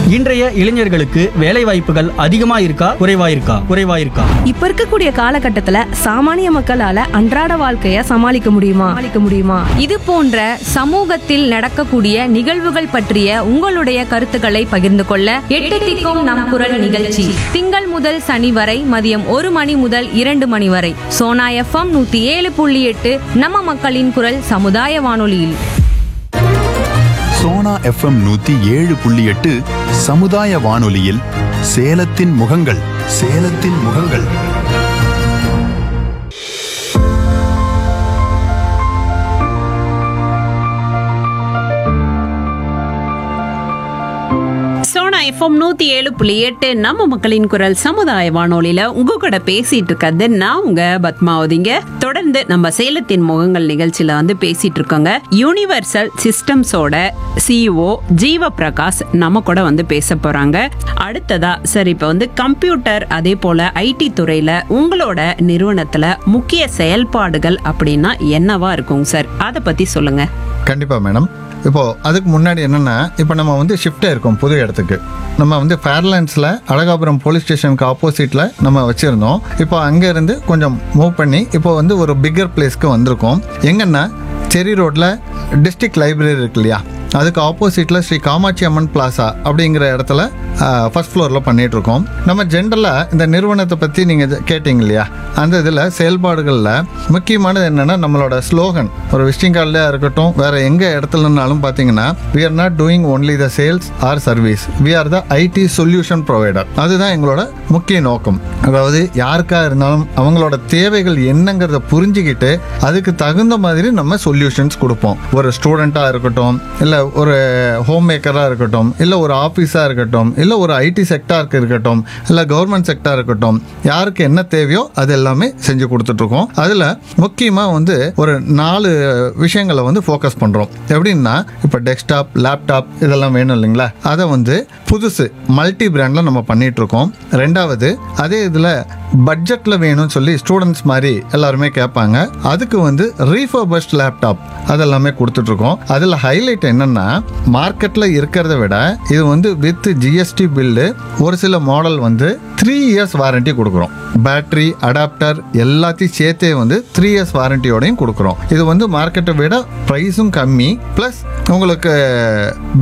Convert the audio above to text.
இன்றைய இளைஞர்களுக்கு வேலை வாய்ப்புகள் அதிகமா இருக்கா குறைவா இருக்கா குறைவா இருக்கா இப்ப இருக்கக்கூடிய காலகட்டத்துல சாமானிய மக்களால அன்றாட வாழ்க்கைய சமாளிக்க முடியுமா சமாளிக்க முடியுமா இது போன்ற சமூகத்தில் நடக்கக்கூடிய நிகழ்வுகள் பற்றிய உங்களுடைய கருத்துக்களை பகிர்ந்து கொள்ள எட்டு திக்கும் நம் குரல் நிகழ்ச்சி திங்கள் முதல் சனி வரை மதியம் ஒரு மணி முதல் இரண்டு மணி வரை சோனா எஃப்எம் நூத்தி ஏழு புள்ளி எட்டு நம்ம மக்களின் குரல் சமுதாய வானொலியில் சோனா எஃப்எம் நூத்தி ஏழு புள்ளி எட்டு சமுதாய வானொலியில் சேலத்தின் முகங்கள் சேலத்தின் முகங்கள் சோனா எஃப்எம் நூத்தி ஏழு புள்ளி எட்டு நம்ம மக்களின் குரல் சமுதாய வானொலியில உங்க கூட பேசிட்டு இருக்கிறது நான் உங்க பத்மாவதிங்க தொடர்ந்து நம்ம சேலத்தின் முகங்கள் நிகழ்ச்சியில வந்து பேசிட்டு இருக்கோங்க யூனிவர்சல் சிஸ்டம்ஸோட சிஇஓ ஜீவ பிரகாஷ் நம்ம கூட வந்து பேச போறாங்க அடுத்ததா சார் இப்ப வந்து கம்ப்யூட்டர் அதே போல ஐடி துறையில உங்களோட நிறுவனத்துல முக்கிய செயல்பாடுகள் அப்படின்னா என்னவா இருக்குங்க சார் அதை பத்தி சொல்லுங்க கண்டிப்பாக மேடம் இப்போ அதுக்கு முன்னாடி என்னன்னா இப்போ நம்ம வந்து ஷிஃப்ட் இருக்கோம் புது இடத்துக்கு நம்ம வந்து ஃபேர்லேண்ட்ஸில் அழகாபுரம் போலீஸ் ஸ்டேஷனுக்கு ஆப்போசிட்டில் நம்ம வச்சுருந்தோம் இப்போ அங்கேருந்து கொஞ்சம் மூவ் பண்ணி இப்போ வந்து ஒரு பிக்கர் பிளேஸ்க்கு வந்திருக்கோம் எங்கன்னா செரி ரோட்டில் டிஸ்ட்ரிக்ட் லைப்ரரி இருக்கு இல்லையா அதுக்கு ஆப்போசிட்டில் ஸ்ரீ காமாட்சி அம்மன் பிளாசா அப்படிங்கிற இடத்துல ஃபர்ஸ்ட் ஃப்ளோரில் பண்ணிட்டு இருக்கோம் நம்ம ஜென்ரலாக இந்த நிறுவனத்தை பற்றி நீங்கள் கேட்டிங்க இல்லையா அந்த இதில் செயல்பாடுகளில் முக்கியமானது என்னென்னா நம்மளோட ஸ்லோகன் ஒரு விசிட்டிங் கார்டில் இருக்கட்டும் வேறு எங்கே இடத்துலனாலும் பார்த்தீங்கன்னா we are not doing only the sales or service we are the IT solution provider அதுதான் எங்களோட முக்கிய நோக்கம் அதாவது யாருக்கா இருந்தாலும் அவங்களோட தேவைகள் என்னங்கிறத புரிஞ்சுக்கிட்டு அதுக்கு தகுந்த மாதிரி நம்ம சொல்யூஷன்ஸ் கொடுப்போம் ஒரு ஸ்டூடெண்ட்டாக இருக்கட்டும் இல்லை ஒரு ஹோம் மேக்கராக இருக்கட்டும் இல்லை ஒரு ஆஃபீஸாக இருக்கட்டும் இல்லை ஒரு ஐடி செக்டாருக்கு இருக்கட்டும் இல்லை கவர்மெண்ட் செக்டார் இருக்கட்டும் யாருக்கு என்ன தேவையோ அது எல்லாமே செஞ்சு கொடுத்துட்ருக்கோம் அதில் முக்கியமாக வந்து ஒரு நாலு விஷயங்களை வந்து ஃபோக்கஸ் பண்ணுறோம் எப்படின்னா இப்போ டெஸ்க்டாப் லேப்டாப் இதெல்லாம் வேணும் இல்லைங்களா அதை வந்து புதுசு மல்டி பிராண்டில் நம்ம பண்ணிட்டு இருக்கோம் ரெண்டாவது அதே இதில் பட்ஜெட்டில் வேணும்னு சொல்லி ஸ்டூடெண்ட்ஸ் மாதிரி எல்லாருமே கேட்பாங்க அதுக்கு வந்து ரீஃபர்பஸ்ட் லேப்டாப் அதெல்லாமே கொடுத்துட்ருக்கோம் அதில் ஹைலைட் என்னன்னா மார்க்கெட்டில் இருக்கிறத விட இது வந்து வித் ஜிஎஸ்டி பில்லு ஒரு சில மாடல் வந்து த்ரீ இயர்ஸ் வாரண்டி கொடுக்குறோம் பேட்டரி அடாப்டர் எல்லாத்தையும் சேர்த்தே வந்து த்ரீ இயர்ஸ் வாரண்டியோடையும் கொடுக்குறோம் இது வந்து மார்க்கெட்டை விட ப்ரைஸும் கம்மி ப்ளஸ் உங்களுக்கு